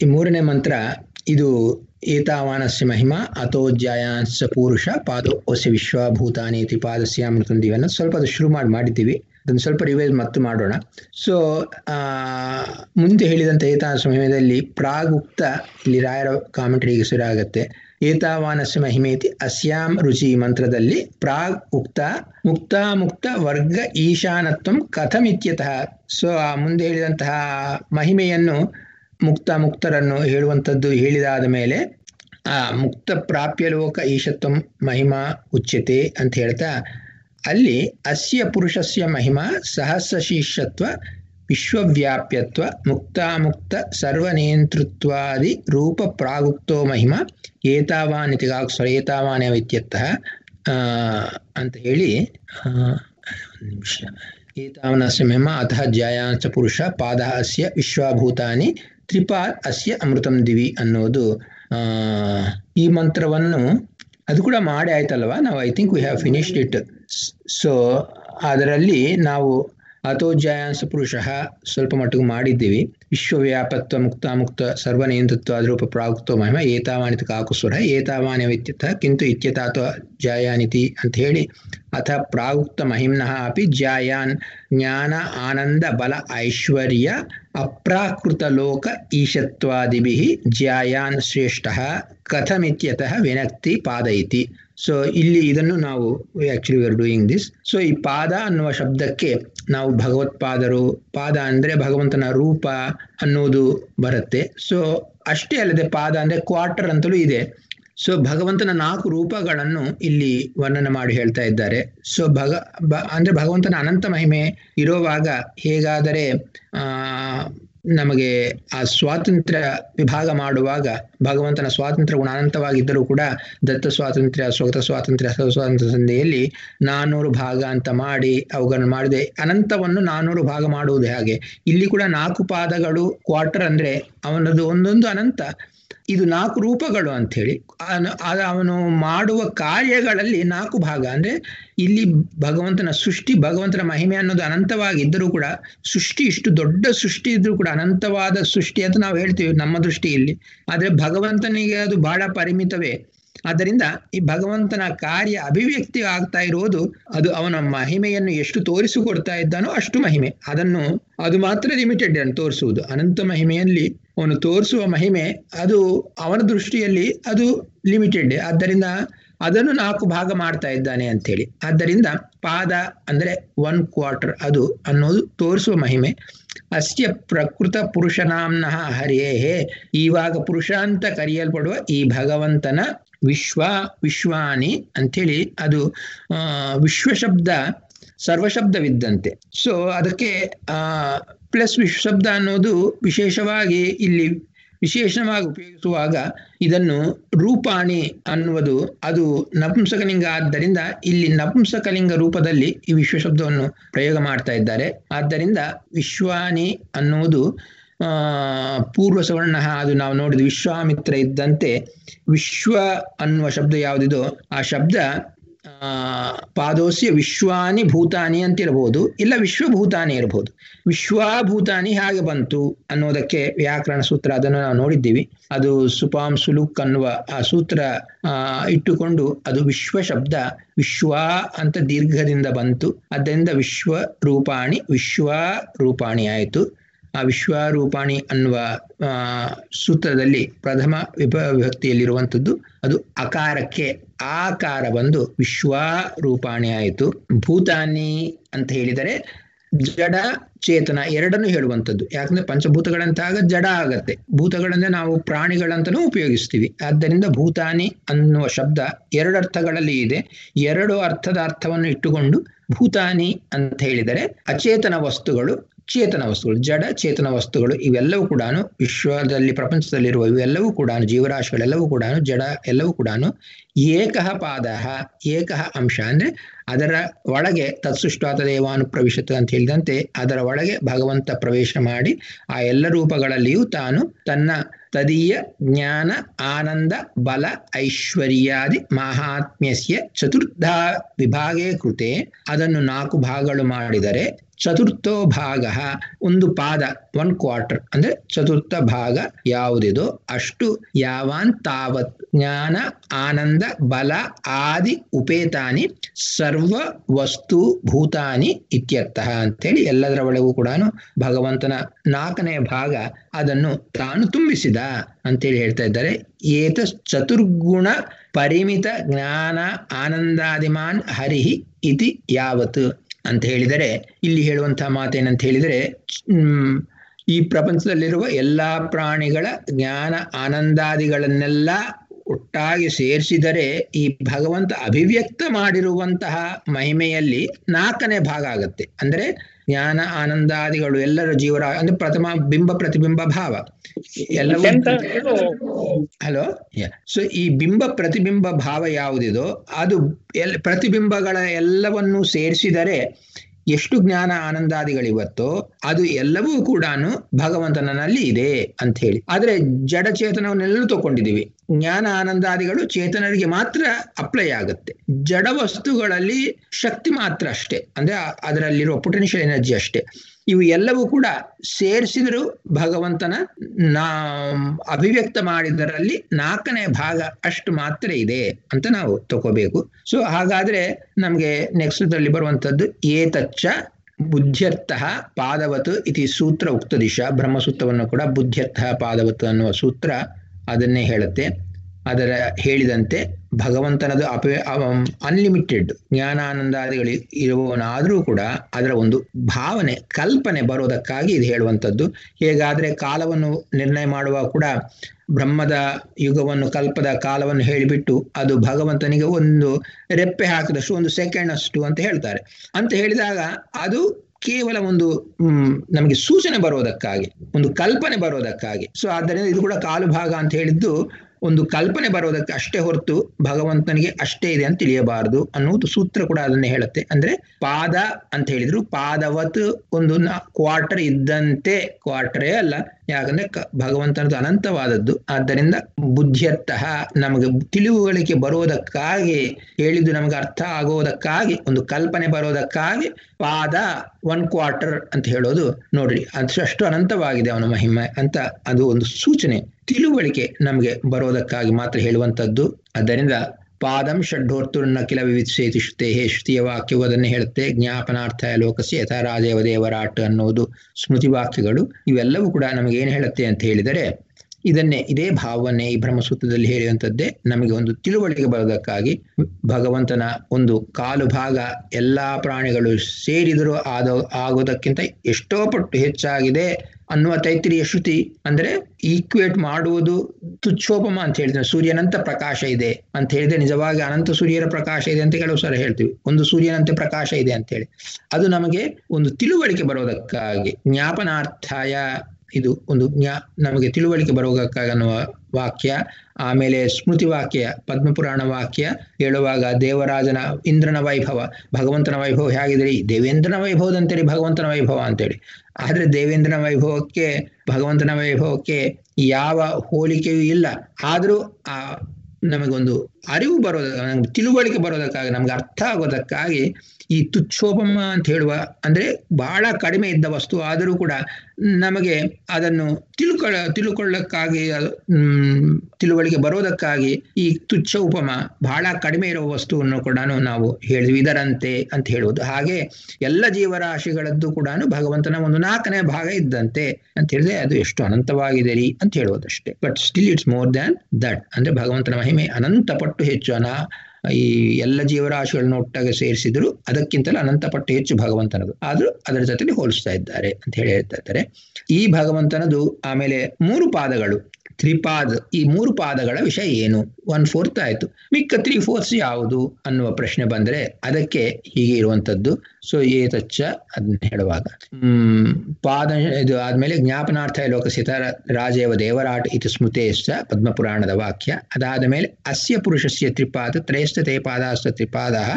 ಈ ಮೂರನೇ ಮಂತ್ರ ಇದು ಏತಾವಾನಸ್ಯ ಮಹಿಮಾ ಅಥೋಜ್ಯಾಯಾಂಶ ಪೂರುಷ ಪಾದೋಸ್ಯ ವಿಶ್ವಭೂತಾನಿ ಇತಿ ಪಾದಸ್ಯ ಅಮೃತಂದಿವನ್ನ ಸ್ವಲ್ಪ ಅದು ಶುರು ಮಾಡಿ ಮಾಡಿದ್ದೀವಿ ಅದನ್ನು ಸ್ವಲ್ಪ ರಿವೈಸ್ ಮತ್ತೆ ಮಾಡೋಣ ಸೊ ಆ ಮುಂದೆ ಹೇಳಿದಂಥ ಏತಾನ ಸಮಯದಲ್ಲಿ ಪ್ರಾಗುಕ್ತ ಇಲ್ಲಿ ರಾಯರ ಕಾಮೆಂಟ್ರಿಗೆ ಶುರು ಆಗುತ್ತೆ ಏತಾವಾನಸ್ಯ ಮಹಿಮೇತಿ ಅಸ್ಯಾಂ ರುಚಿ ಮಂತ್ರದಲ್ಲಿ ಪ್ರಾಗ್ ಉಕ್ತ ಮುಕ್ತ ಮುಕ್ತ ವರ್ಗ ಈಶಾನತ್ವಂ ಕಥಮಿತ್ಯತಃ ಸೊ ಆ ಮುಂದೆ ಹೇಳಿದಂತಹ ಮಹಿಮೆಯನ್ನು ಮುಕ್ತ ಮುಕ್ತರನ್ನು ಹೇಳುವಂಥದ್ದು ಹೇಳಿದಾದ ಮೇಲೆ ಆ ಮುಕ್ತ ಪ್ರಾಪ್ಯ ಲೋಕ ಈಶತ್ವಂ ಮಹಿಮಾ ಉಚ್ಯತೆ ಅಂತ ಹೇಳ್ತಾ ಅಲ್ಲಿ ಅಸ್ಯ ಪುರುಷಸ್ಯ ಮಹಿಮಾ ಸಹಸ್ರಶೀರ್ಷತ್ವ ವಿಶ್ವವ್ಯಾಪ್ಯತ್ವ ಮುಕ್ತಾಮುಕ್ತ ಸರ್ವನೇತೃತ್ವಾದಿ ರೂಪ ಪ್ರಾಗುಕ್ತೋ ಮಹಿಮಾ ಏತಾವಾನ್ ಇತಿ ಕಾಕ್ಸ್ವರ ಏತಾವಾನ್ ಇತ್ಯರ್ಥಃ ಅಂತ ಹೇಳಿ ಒಂದು ನಿಮಿಷ ಏತಾವನಸ್ಯ ಮಹಿಮಾ ಅತಃ ಜ್ಯಾಯಾಂಚ ಪುರುಷ ಪಾದ ಅಸ್ಯ ವಿಶ್ವಭೂತಾನಿ ತ್ರಿಪಾದ್ ಅಸ್ಯ ಅಮೃತಂ ದಿವಿ ಅನ್ನೋದು ಈ ಮಂತ್ರವನ್ನು ಅದು ಕೂಡ ಮಾಡಿ ಆಯ್ತಲ್ವಾ ನಾವು I think we have finished it so ಅದರಲ್ಲಿ ನಾವು ಅಥೋಜ್ಯಾಯಾಂಸ ಪುರುಷ ಸ್ವಲ್ಪ ಮಟ್ಟಿಗೆ ಮಾಡಿದ್ದೀವಿ ವಿಶ್ವವ್ಯಾಪತ್ವ ಮುಕ್ತ ಮುಕ್ತ ಸರ್ವನೇಂದ್ರತ್ವ ರೂಪ ಪ್ರಾಗುಕ್ತ ಮಹಿಮ ಏತಾವಾನಿತ ಕಾಕುಸ್ವರ ಏತಾವಾನ ವಿತ್ಯಥ ಕಿಂತು ಇತ್ಯತಾತ ಜಾಯಾನಿತಿ ಅಂತ ಹೇಳಿ ಅಥ ಪ್ರಾಗುಕ್ತ ಮಹಿಮ್ನಃ ಅಪಿ ಜಾಯಾನ್ ಜ್ಞಾನ ಆನಂದ ಬಲ ಐಶ್ವರ್ಯ ಅಪ್ರಾಕೃತ ಲೋಕ ಈಶತ್ವಾದಿಭಿ ಜ್ಯಾಯಾನ್ ಶ್ರೇಷ್ಠ ಕಥಮಿತ್ಯತಃ ವಿನಕ್ತಿ ಪಾದಯಿತಿ ಸೊ ಇಲ್ಲಿ ಇದನ್ನು ನಾವು actually we are doing this so ಈ ಪಾದ ಅನ್ನುವ ಶಬ್ದಕ್ಕೆ ನಾವು ಭಗವತ್ಪಾದರು ಪಾದ ಅಂದ್ರೆ ಭಗವಂತನ ರೂಪ ಅನ್ನೋದು ಬರುತ್ತೆ ಸೊ ಅಷ್ಟೇ ಅಲ್ಲದೆ ಪಾದ ಅಂದ್ರೆ ಕ್ವಾರ್ಟರ್ ಅಂತಲೂ ಇದೆ ಸೊ ಭಗವಂತನ ನಾಲ್ಕು ರೂಪಗಳನ್ನು ಇಲ್ಲಿ ವರ್ಣನೆ ಮಾಡಿ ಹೇಳ್ತಾ ಇದ್ದಾರೆ ಸೊ ಭಗ ಬ ಅಂದ್ರೆ ಭಗವಂತನ ಅನಂತ ಮಹಿಮೆ ಇರುವಾಗ ಹೇಗಾದರೆ ಆ ನಮಗೆ ಆ ಸ್ವಾತಂತ್ರ್ಯ ವಿಭಾಗ ಮಾಡುವಾಗ ಭಗವಂತನ ಸ್ವಾತಂತ್ರ್ಯ ಗುಣ ಅನಂತವಾಗಿದ್ದರೂ ಕೂಡ ದತ್ತ ಸ್ವಾತಂತ್ರ್ಯ ಸ್ವಗತ ಸ್ವಾತಂತ್ರ್ಯ ಸ್ವಾತಂತ್ರ್ಯ ಸಂಧಿಯಲ್ಲಿ ನಾನ್ನೂರು ಭಾಗ ಅಂತ ಮಾಡಿ ಅವುಗಳನ್ನು ಮಾಡಿದೆ ಅನಂತವನ್ನು ನಾನ್ನೂರು ಭಾಗ ಮಾಡುವುದು ಹಾಗೆ ಇಲ್ಲಿ ಕೂಡ ನಾಲ್ಕು ಪಾದಗಳು ಕ್ವಾರ್ಟರ್ ಅಂದ್ರೆ ಅವನದು ಒಂದೊಂದು ಅನಂತ ಇದು ನಾಲ್ಕು ರೂಪಗಳು ಅಂಥೇಳಿ ಅವನು ಮಾಡುವ ಕಾರ್ಯಗಳಲ್ಲಿ ನಾಲ್ಕು ಭಾಗ ಅಂದ್ರೆ ಇಲ್ಲಿ ಭಗವಂತನ ಸೃಷ್ಟಿ ಭಗವಂತನ ಮಹಿಮೆ ಅನ್ನೋದು ಅನಂತವಾಗಿದ್ದರೂ ಕೂಡ ಸೃಷ್ಟಿ ಇಷ್ಟು ದೊಡ್ಡ ಸೃಷ್ಟಿ ಇದ್ರೂ ಕೂಡ ಅನಂತವಾದ ಸೃಷ್ಟಿ ಅಂತ ನಾವು ಹೇಳ್ತೀವಿ ನಮ್ಮ ದೃಷ್ಟಿಯಲ್ಲಿ ಆದ್ರೆ ಭಗವಂತನಿಗೆ ಅದು ಬಹಳ ಪರಿಮಿತವೇ ಆದ್ದರಿಂದ ಈ ಭಗವಂತನ ಕಾರ್ಯ ಅಭಿವ್ಯಕ್ತಿ ಆಗ್ತಾ ಇರೋದು ಅದು ಅವನ ಮಹಿಮೆಯನ್ನು ಎಷ್ಟು ತೋರಿಸಿಕೊಡ್ತಾ ಇದ್ದಾನೋ ಅಷ್ಟು ಮಹಿಮೆ ಅದನ್ನು ಅದು ಮಾತ್ರ ಲಿಮಿಟೆಡ್ ಅನ್ನು ತೋರಿಸುವುದು ಅನಂತ ಮಹಿಮೆಯಲ್ಲಿ ಅವನು ತೋರಿಸುವ ಮಹಿಮೆ ಅದು ಅವನ ದೃಷ್ಟಿಯಲ್ಲಿ ಅದು ಲಿಮಿಟೆಡ್ ಆದ್ದರಿಂದ ಅದನ್ನು ನಾಲ್ಕು ಭಾಗ ಮಾಡ್ತಾ ಇದ್ದಾನೆ ಅಂತೇಳಿ ಆದ್ದರಿಂದ ಪಾದ ಅಂದ್ರೆ ಒನ್ ಕ್ವಾರ್ಟರ್ ಅದು ಅನ್ನೋದು ತೋರಿಸುವ ಮಹಿಮೆ ಅಸ್ಯ ಪ್ರಕೃತ ಪುರುಷನಾಮ್ನಃ ಹರಿಯೇ ಇವಾಗ ಪುರುಷ ಅಂತ ಕರೆಯಲ್ಪಡುವ ಈ ಭಗವಂತನ ವಿಶ್ವ ವಿಶ್ವಾನಿ ಅಂಥೇಳಿ ಅದು ವಿಶ್ವ ಶಬ್ದ ಸರ್ವಶಬ್ದವಿದ್ದಂತೆ ಸೊ ಅದಕ್ಕೆ ಆ ಪ್ಲಸ್ ವಿಶ್ವ ಶಬ್ದ ಅನ್ನೋದು ವಿಶೇಷವಾಗಿ ಇಲ್ಲಿ ವಿಶೇಷವಾಗಿ ಉಪಯೋಗಿಸುವಾಗ ಇದನ್ನು ರೂಪಾಣಿ ಅನ್ನುವುದು ಅದು ನಪುಂಸಕಲಿಂಗ ಆದ್ದರಿಂದ ಇಲ್ಲಿ ನಪುಂಸಕಲಿಂಗ ರೂಪದಲ್ಲಿ ಈ ವಿಶ್ವ ಶಬ್ದವನ್ನು ಪ್ರಯೋಗ ಮಾಡ್ತಾ ಇದ್ದಾರೆ ಆದ್ದರಿಂದ ವಿಶ್ವಾನಿ ಅನ್ನುವುದು ಆ ಪೂರ್ವ ಸವರ್ಣ ಅದು ನಾವು ನೋಡಿದ್ವಿ ವಿಶ್ವಾಮಿತ್ರ ಇದ್ದಂತೆ ವಿಶ್ವ ಅನ್ನುವ ಶಬ್ದ ಯಾವುದಿದೋ ಆ ಶಬ್ದ ಆ ಪಾದೋಸ್ಯ ವಿಶ್ವಾನಿ ಭೂತಾನಿ ಅಂತ ಇರಬಹುದು ಇಲ್ಲ ವಿಶ್ವಭೂತಾನಿ ಇರಬಹುದು ವಿಶ್ವಾಭೂತಾನಿ ಹಾಗೆ ಬಂತು ಅನ್ನೋದಕ್ಕೆ ವ್ಯಾಕರಣ ಸೂತ್ರ ಅದನ್ನು ನಾವು ನೋಡಿದ್ದೀವಿ ಅದು ಸುಪಾಂ ಸುಲುಕ್ ಅನ್ನುವ ಆ ಸೂತ್ರ ಆ ಇಟ್ಟುಕೊಂಡು ಅದು ವಿಶ್ವ ಶಬ್ದ ವಿಶ್ವ ಅಂತ ದೀರ್ಘದಿಂದ ಬಂತು ಅದರಿಂದ ವಿಶ್ವ ರೂಪಾಣಿ ವಿಶ್ವ ರೂಪಾಣಿ ಆಯಿತು ಆ ವಿಶ್ವರೂಪಾಣಿ ಅನ್ನುವ ಸೂತ್ರದಲ್ಲಿ ಪ್ರಥಮ ವಿಭ ವಿಭಕ್ತಿಯಲ್ಲಿರುವಂಥದ್ದು ಅದು ಅಕಾರಕ್ಕೆ ಆಕಾರ ಬಂದು ವಿಶ್ವರೂಪಾಣಿ ಆಯಿತು ಭೂತಾನಿ ಅಂತ ಹೇಳಿದರೆ ಜಡ ಚೇತನ ಎರಡನ್ನು ಹೇಳುವಂಥದ್ದು ಯಾಕಂದ್ರೆ ಪಂಚಭೂತಗಳಂತಾಗ ಜಡ ಆಗತ್ತೆ ಭೂತಗಳಂದ್ರೆ ನಾವು ಪ್ರಾಣಿಗಳಂತನೂ ಉಪಯೋಗಿಸ್ತೀವಿ ಆದ್ದರಿಂದ ಭೂತಾನಿ ಅನ್ನುವ ಶಬ್ದ ಎರಡು ಅರ್ಥಗಳಲ್ಲಿ ಇದೆ ಎರಡು ಅರ್ಥದ ಅರ್ಥವನ್ನು ಇಟ್ಟುಕೊಂಡು ಭೂತಾನಿ ಅಂತ ಹೇಳಿದರೆ ಅಚೇತನ ವಸ್ತುಗಳು ಚೇತನ ವಸ್ತುಗಳು ಜಡ ಚೇತನ ವಸ್ತುಗಳು ಇವೆಲ್ಲವೂ ಕೂಡ ವಿಶ್ವದಲ್ಲಿ ಪ್ರಪಂಚದಲ್ಲಿರುವ ಇವೆಲ್ಲವೂ ಕೂಡ ಜೀವರಾಶಿಗಳೆಲ್ಲವೂ ಕೂಡ ಜಡ ಎಲ್ಲವೂ ಕೂಡ ಏಕಃ ಪಾದ ಏಕಃ ಅಂಶ ಅಂದ್ರೆ ಅದರ ಒಳಗೆ ತತ್ಸುಷ್ಟಾತ ದೇವಾನು ಪ್ರವಿಶತ ಅಂತ ಹೇಳಿದಂತೆ ಅದರ ಒಳಗೆ ಭಗವಂತ ಪ್ರವೇಶ ಮಾಡಿ ಆ ಎಲ್ಲ ರೂಪಗಳಲ್ಲಿಯೂ ತಾನು ತನ್ನ ತದೀಯ ಜ್ಞಾನ ಆನಂದ ಬಲ ಐಶ್ವರ್ಯಾದಿ ಮಾಹಾತ್ಮ್ಯಸ್ಯ ಚತುರ್ಧ ವಿಭಾಗೇ ಕೃತೆ ಅದನ್ನು ನಾಲ್ಕು ಭಾಗಗಳು ಮಾಡಿದರೆ ಚತುರ್ಥೋ ಭಾಗ ಒಂದು ಪಾದ ಒನ್ ಕ್ವಾರ್ಟರ್ ಅಂದ್ರೆ ಚತುರ್ಥ ಭಾಗ ಯಾವುದಿದೋ ಅಷ್ಟು ಯಾವಾನ್ ತಾವತ್ ಜ್ಞಾನ ಆನಂದ ಬಲ ಆದಿ ಉಪೇತಾನಿ ಸರ್ವ ವಸ್ತು ಭೂತಾನಿ ಇತ್ಯರ್ಥ ಅಂತೇಳಿ ಎಲ್ಲದರ ಒಳಗೂ ಕೂಡ ಭಗವಂತನ ನಾಲ್ಕನೇ ಭಾಗ ಅದನ್ನು ತಾನು ತುಂಬಿಸಿದ ಅಂತೇಳಿ ಹೇಳ್ತಾ ಇದ್ದಾರೆ ಏತ ಚತುರ್ಗುಣ ಪರಿಮಿತ ಜ್ಞಾನ ಆನಂದಾದಿಮಾನ್ ಹರಿಹಿ ಇತಿ ಯಾವತ್ ಅಂತ ಹೇಳಿದರೆ ಇಲ್ಲಿ ಹೇಳುವಂತಹ ಮಾತೇನಂತ ಹೇಳಿದರೆ ಹ್ಮ್ ಈ ಪ್ರಪಂಚದಲ್ಲಿರುವ ಎಲ್ಲಾ ಪ್ರಾಣಿಗಳ ಜ್ಞಾನ ಆನಂದಾದಿಗಳನ್ನೆಲ್ಲ ಒಟ್ಟಾಗಿ ಸೇರಿಸಿದರೆ ಈ ಭಗವಂತ ಅಭಿವ್ಯಕ್ತ ಮಾಡಿರುವಂತಹ ಮಹಿಮೆಯಲ್ಲಿ ನಾಲ್ಕನೇ ಭಾಗ ಆಗುತ್ತೆ ಅಂದ್ರೆ ಜ್ಞಾನ ಆನಂದಾದಿಗಳು ಎಲ್ಲರ ಜೀವರ ಅಂದ್ರೆ ಪ್ರಥಮ ಬಿಂಬ ಪ್ರತಿಬಿಂಬ ಭಾವ ಎಲ್ಲವೂ ಹಲೋ ಸೊ ಈ ಬಿಂಬ ಪ್ರತಿಬಿಂಬ ಭಾವ ಯಾವುದಿದೋ ಅದು ಎಲ್ ಪ್ರತಿಬಿಂಬಗಳ ಎಲ್ಲವನ್ನು ಸೇರಿಸಿದರೆ ಎಷ್ಟು ಜ್ಞಾನ ಆನಂದಾದಿಗಳಿವತ್ತೋ ಅದು ಎಲ್ಲವೂ ಕೂಡ ಭಗವಂತನಲ್ಲಿ ಇದೆ ಅಂತ ಹೇಳಿ ಆದ್ರೆ ಜಡ ಚೇತನವನ್ನೆಲ್ಲೂ ತಗೊಂಡಿದ್ದೀವಿ ಜ್ಞಾನ ಆನಂದಾದಿಗಳು ಚೇತನರಿಗೆ ಮಾತ್ರ ಅಪ್ಲೈ ಆಗುತ್ತೆ ಜಡ ವಸ್ತುಗಳಲ್ಲಿ ಶಕ್ತಿ ಮಾತ್ರ ಅಷ್ಟೇ ಅಂದ್ರೆ ಅದರಲ್ಲಿರುವ ಪೊಟೆನ್ಷಿಯಲ್ ಎನರ್ಜಿ ಅಷ್ಟೇ ಇವು ಎಲ್ಲವೂ ಕೂಡ ಸೇರಿಸಿದ್ರು ಭಗವಂತನ ನಾ ಅಭಿವ್ಯಕ್ತ ಮಾಡಿದರಲ್ಲಿ ನಾಲ್ಕನೇ ಭಾಗ ಅಷ್ಟು ಮಾತ್ರ ಇದೆ ಅಂತ ನಾವು ತಗೋಬೇಕು ಸೊ ಹಾಗಾದ್ರೆ ನಮ್ಗೆ ನೆಕ್ಸ್ಟ್ ದಲ್ಲಿ ಬರುವಂತದ್ದು ಏತಚ್ಚ ಬುದ್ಧ್ಯರ್ಥ ಪಾದವತ್ ಇತಿ ಸೂತ್ರ ಉಕ್ತ ದಿಶಾ ಬ್ರಹ್ಮಸೂತ್ರವನ್ನು ಕೂಡ ಬುದ್ಧ್ಯರ್ಥ ಪಾದವತ್ ಅನ್ನುವ ಸೂತ್ರ ಅದನ್ನೇ ಹೇಳುತ್ತೆ ಅದರ ಹೇಳಿದಂತೆ ಭಗವಂತನದು ಅಪೇ ಅನ್ಲಿಮಿಟೆಡ್ ಜ್ಞಾನಾನಂದಾದಿಗಳು ಇರುವವನಾದರೂ ಕೂಡ ಅದರ ಒಂದು ಭಾವನೆ ಕಲ್ಪನೆ ಬರೋದಕ್ಕಾಗಿ ಇದು ಹೇಳುವಂಥದ್ದು ಹೇಗಾದ್ರೆ ಕಾಲವನ್ನು ನಿರ್ಣಯ ಮಾಡುವ ಕೂಡ ಬ್ರಹ್ಮದ ಯುಗವನ್ನು ಕಲ್ಪದ ಕಾಲವನ್ನು ಹೇಳಿಬಿಟ್ಟು ಅದು ಭಗವಂತನಿಗೆ ಒಂದು ರೆಪ್ಪೆ ಹಾಕಿದಷ್ಟು ಒಂದು ಸೆಕೆಂಡ್ ಅಷ್ಟು ಅಂತ ಹೇಳ್ತಾರೆ ಅಂತ ಹೇಳಿದಾಗ ಅದು ಕೇವಲ ಒಂದು ಹ್ಮ್ ನಮಗೆ ಸೂಚನೆ ಬರೋದಕ್ಕಾಗಿ ಒಂದು ಕಲ್ಪನೆ ಬರೋದಕ್ಕಾಗಿ ಸೊ ಆದ್ದರಿಂದ ಇದು ಕೂಡ ಕಾಲು ಭಾಗ ಅಂತ ಹೇಳಿದ್ದು ಒಂದು ಕಲ್ಪನೆ ಬರೋದಕ್ಕೆ ಅಷ್ಟೇ ಹೊರತು ಭಗವಂತನಿಗೆ ಅಷ್ಟೇ ಇದೆ ಅಂತ ತಿಳಿಯಬಾರದು ಅನ್ನುವುದು ಸೂತ್ರ ಕೂಡ ಅದನ್ನೇ ಹೇಳುತ್ತೆ ಅಂದ್ರೆ ಪಾದ ಅಂತ ಹೇಳಿದ್ರು ಪಾದವತ್ ಒಂದು ಕ್ವಾರ್ಟರ್ ಇದ್ದಂತೆ ಕ್ವಾರ್ಟರೇ ಅಲ್ಲ ಯಾಕಂದ್ರೆ ಭಗವಂತನದು ಅನಂತವಾದದ್ದು ಆದ್ದರಿಂದ ಬುದ್ಧಿಯತ್ತಃ ನಮಗೆ ತಿಳಿವಳಿಕೆ ಬರೋದಕ್ಕಾಗಿ ಹೇಳಿದ್ದು ನಮಗೆ ಅರ್ಥ ಆಗೋದಕ್ಕಾಗಿ ಒಂದು ಕಲ್ಪನೆ ಬರೋದಕ್ಕಾಗಿ ಪಾದ ಒನ್ ಕ್ವಾರ್ಟರ್ ಅಂತ ಹೇಳೋದು ನೋಡ್ರಿ ಅಷ್ಟು ಅನಂತವಾಗಿದೆ ಅವನ ಮಹಿಮೆ ಅಂತ ಅದು ಒಂದು ಸೂಚನೆ ತಿಳುವಳಿಕೆ ನಮಗೆ ಬರೋದಕ್ಕಾಗಿ ಮಾತ್ರ ಹೇಳುವಂಥದ್ದು ಆದ್ದರಿಂದ ಪಾದಂ ಷಡ್ಢೋರ್ತುರ್ನ ಕಿಲ ವಿವಿತ್ಸೇತಿ ಶ್ರುತೆ ಶ್ರುತಿಯ ವಾಕ್ಯವು ಅದನ್ನೇ ಹೇಳುತ್ತೆ ಜ್ಞಾಪನಾರ್ಥ ಲೋಕಸಿ ಯಥಾ ರಾಜೇವ ದೇವರಾಟ್ ಅನ್ನೋದು ಸ್ಮೃತಿ ವಾಕ್ಯಗಳು ಇವೆಲ್ಲವೂ ಕೂಡ ನಮಗೆ ಏನು ಹೇಳುತ್ತೆ ಅಂತ ಹೇಳಿದರೆ ಇದನ್ನೇ ಇದೇ ಭಾವನೆ ಈ ಬ್ರಹ್ಮಸೂತ್ರದಲ್ಲಿ ಹೇಳುವಂಥದ್ದೇ ನಮಗೆ ಒಂದು ತಿಳುವಳಿಕೆ ಬರೋದಕ್ಕಾಗಿ ಭಗವಂತನ ಒಂದು ಕಾಲು ಭಾಗ ಎಲ್ಲಾ ಪ್ರಾಣಿಗಳು ಸೇರಿದರೂ ಆದ ಆಗೋದಕ್ಕಿಂತ ಎಷ್ಟೋ ಪಟ್ಟು ಹೆಚ್ಚಾಗಿದೆ ಅನ್ನುವ ತೈತ್ರಿಯ ಶ್ರುತಿ ಅಂದ್ರೆ ಈಕ್ವೇಟ್ ಮಾಡುವುದು ತುಚ್ಛೋಪಮ ಅಂತ ಹೇಳಿದ್ರೆ ಸೂರ್ಯನಂತ ಪ್ರಕಾಶ ಇದೆ ಅಂತ ಹೇಳಿದ್ರೆ ನಿಜವಾಗಿ ಅನಂತ ಸೂರ್ಯರ ಪ್ರಕಾಶ ಇದೆ ಅಂತ ಕೆಲವು ಸಲ ಹೇಳ್ತೀವಿ ಒಂದು ಸೂರ್ಯನಂತೆ ಪ್ರಕಾಶ ಇದೆ ಅಂತ ಹೇಳಿ ಅದು ನಮಗೆ ಒಂದು ತಿಳುವಳಿಕೆ ಬರೋದಕ್ಕಾಗಿ ಜ್ಞಾಪನಾರ್ಥಾಯ ಇದು ಒಂದು ಜ್ಞಾ ನಮಗೆ ತಿಳುವಳಿಕೆ ಬರೋದಕ್ಕಾಗಿ ಅನ್ನುವ ವಾಕ್ಯ ಆಮೇಲೆ ಸ್ಮೃತಿ ವಾಕ್ಯ ಪದ್ಮಪುರಾಣ ವಾಕ್ಯ ಹೇಳುವಾಗ ದೇವರಾಜನ ಇಂದ್ರನ ವೈಭವ ಭಗವಂತನ ವೈಭವ ಹೇಗಿದ್ರಿ ದೇವೇಂದ್ರನ ವೈಭವದಂತೇಳಿ ಭಗವಂತನ ವೈಭವ ಅಂತೇಳಿ ಆದ್ರೆ ದೇವೇಂದ್ರನ ವೈಭವಕ್ಕೆ ಭಗವಂತನ ವೈಭವಕ್ಕೆ ಯಾವ ಹೋಲಿಕೆಯೂ ಇಲ್ಲ ಆದರೂ ಆ ನಮಗೊಂದು ಅರಿವು ಬರೋದ ನಮ್ಗೆ ತಿಳುವಳಿಕೆ ಬರೋದಕ್ಕಾಗಿ ನಮ್ಗೆ ಅರ್ಥ ಆಗೋದಕ್ಕಾಗಿ ಈ ತುಚ್ಛೋಪಮ ಅಂತ ಹೇಳುವ ಅಂದ್ರೆ ಬಹಳ ಕಡಿಮೆ ಇದ್ದ ವಸ್ತು ಆದರೂ ಕೂಡ ನಮಗೆ ಅದನ್ನು ತಿಳ್ಕೊಳ್ಳ ತಿಳ್ಕೊಳ್ಳಕ್ಕಾಗಿ ಹ್ಮ್ ತಿಳುವಳಿಕೆ ಬರೋದಕ್ಕಾಗಿ ಈ ತುಚ್ಛ ಉಪಮ ಬಹಳ ಕಡಿಮೆ ಇರುವ ವಸ್ತುವನ್ನು ಕೂಡ ನಾವು ಹೇಳಿದ್ವಿ ಇದರಂತೆ ಅಂತ ಹೇಳುವುದು ಹಾಗೆ ಎಲ್ಲ ಜೀವರಾಶಿಗಳದ್ದು ಕೂಡ ಭಗವಂತನ ಒಂದು ನಾಲ್ಕನೇ ಭಾಗ ಇದ್ದಂತೆ ಅಂತ ಹೇಳಿದ್ರೆ ಅದು ಎಷ್ಟು ಅನಂತವಾಗಿದೆ ರೀ ಅಂತ ಹೇಳುವುದಷ್ಟೇ but still it's more than that ಅಂದ್ರೆ ಭಗವಂತನ ಮಹಿಮೆ ಅನಂತ ಪಟ್ಟು ಹೆಚ್ಚು ಅನ ಈ ಎಲ್ಲ ಜೀವರಾಶಿಗಳನ್ನ ಒಟ್ಟಾಗಿ ಸೇರಿಸಿದ್ರು ಅದಕ್ಕಿಂತಲೂ ಅನಂತ ಪಟ್ಟು ಹೆಚ್ಚು ಭಗವಂತನದು ಆದ್ರೂ ಅದರ ಜೊತೆಲಿ ಹೋಲಿಸ್ತಾ ಇದ್ದಾರೆ ಅಂತ ಹೇಳಿ ಹೇಳ್ತಾ ಇದ್ದಾರೆ ಈ ಭಗವಂತನದು ಆಮೇಲೆ ಮೂರು ಪಾದಗಳು ತ್ರಿಪಾದ ಈ ಮೂರು ಪಾದಗಳ ವಿಷಯ ಏನು ಒನ್ ಫೋರ್ತ್ ಆಯ್ತು ಮಿಕ್ಕ ತ್ರೀ ಫೋರ್ತ್ಸ್ ಯಾವುದು ಅನ್ನುವ ಪ್ರಶ್ನೆ ಬಂದ್ರೆ ಅದಕ್ಕೆ ಹೀಗೆ ಇರುವಂತದ್ದು ಸೊ ಏತಚ್ಚ ಅದನ್ನ ಹೇಳುವಾಗ ಹ್ಮ್ ಪಾದ ಇದು ಆದ್ಮೇಲೆ ಜ್ಞಾಪನಾರ್ಥ ಲೋಕಸಿತ ರಾಜೇವ ದೇವರಾಟ್ ಇದು ಸ್ಮೃತೇಶ್ಚ ಪದ್ಮಪುರಾಣದ ವಾಕ್ಯ ಅದಾದ ಮೇಲೆ ಅಸ್ಯ ಪುರುಷಸ್ಯ ತ್ರಿಪಾದ ತ್ರಯಸ್ಥ ತೇ ಪಾದಾಸ್ತ ತ್ರಿಪಾದ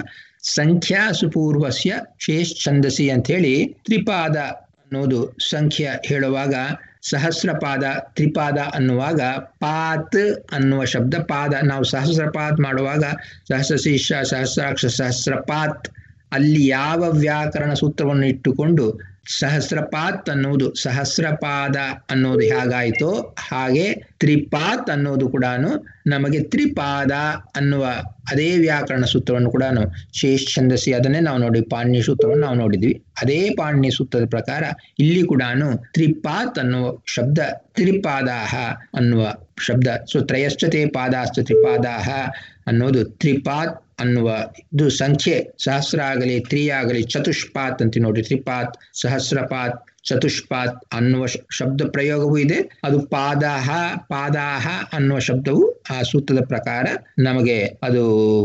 ಸಂಖ್ಯಾಸು ಪೂರ್ವಸ್ಯ ಶೇಷ್ ಛಂದಸಿ ಅಂತ ಹೇಳಿ ತ್ರಿಪಾದ ಅನ್ನೋದು ಸಂಖ್ಯೆ ಹೇಳುವಾಗ ಸಹಸ್ರಪಾದ ತ್ರಿಪಾದ ಅನ್ನುವಾಗ ಪಾತ್ ಅನ್ನುವ ಶಬ್ದ ಪಾದ ನಾವು ಸಹಸ್ರಪಾತ್ ಮಾಡುವಾಗ ಸಹಸ್ರಶೀರ್ಷ ಸಹಸ್ರಾಕ್ಷ ಸಹಸ್ರಪಾತ್ ಅಲ್ಲಿ ಯಾವ ವ್ಯಾಕರಣ ಸೂತ್ರವನ್ನು ಇಟ್ಟುಕೊಂಡು ಸಹಸ್ರಪಾತ್ ಅನ್ನುವುದು ಸಹಸ್ರಪಾದ ಅನ್ನೋದು ಹೇಗಾಯಿತೋ ಹಾಗೆ ತ್ರಿಪಾತ್ ಅನ್ನೋದು ಕೂಡ ನಮಗೆ ತ್ರಿಪಾದ ಅನ್ನುವ ಅದೇ ವ್ಯಾಕರಣ ಸೂತ್ರವನ್ನು ಕೂಡ ಶೇಷ್ ಛಂದಸಿ ಅದನ್ನೇ ನಾವು ನೋಡಿ ಪಾಣಿನಿ ಸೂತ್ರವನ್ನು ನಾವು ನೋಡಿದ್ವಿ ಅದೇ ಪಾಣಿನಿ ಸೂತ್ರದ ಪ್ರಕಾರ ಇಲ್ಲಿ ಕೂಡ ತ್ರಿಪಾತ್ ಅನ್ನುವ ಶಬ್ದ ತ್ರಿಪಾದಾಹ ಅನ್ನುವ ಶಬ್ದ ಸೊ ತ್ರಯಶ್ಚತೆ ಪಾದಾಸ್ತು ತ್ರಿಪಾದಾಹ ಅನ್ನೋದು ತ್ರಿಪಾತ್ ಅನ್ನುವ ಇದು ಸಂಖ್ಯೆ ಸಹಸ್ರ ಆಗಲಿ ತ್ರಿ ಆಗಲಿ ಚತುಷ್ಪಾತ್ ಅಂತ ನೋಡಿ ತ್ರಿಪಾತ್ ಸಹಸ್ರಪಾತ್ ಚತುಷ್ಪಾತ್ ಅನ್ನುವ ಶಬ್ದ ಪ್ರಯೋಗವೂ ಇದೆ ಅದು ಪಾದಾಹ ಪಾದಾಹ ಅನ್ನುವ ಶಬ್ದವು ಆ ಸೂತ್ರದ ಪ್ರಕಾರ ನಮಗೆ ಅದು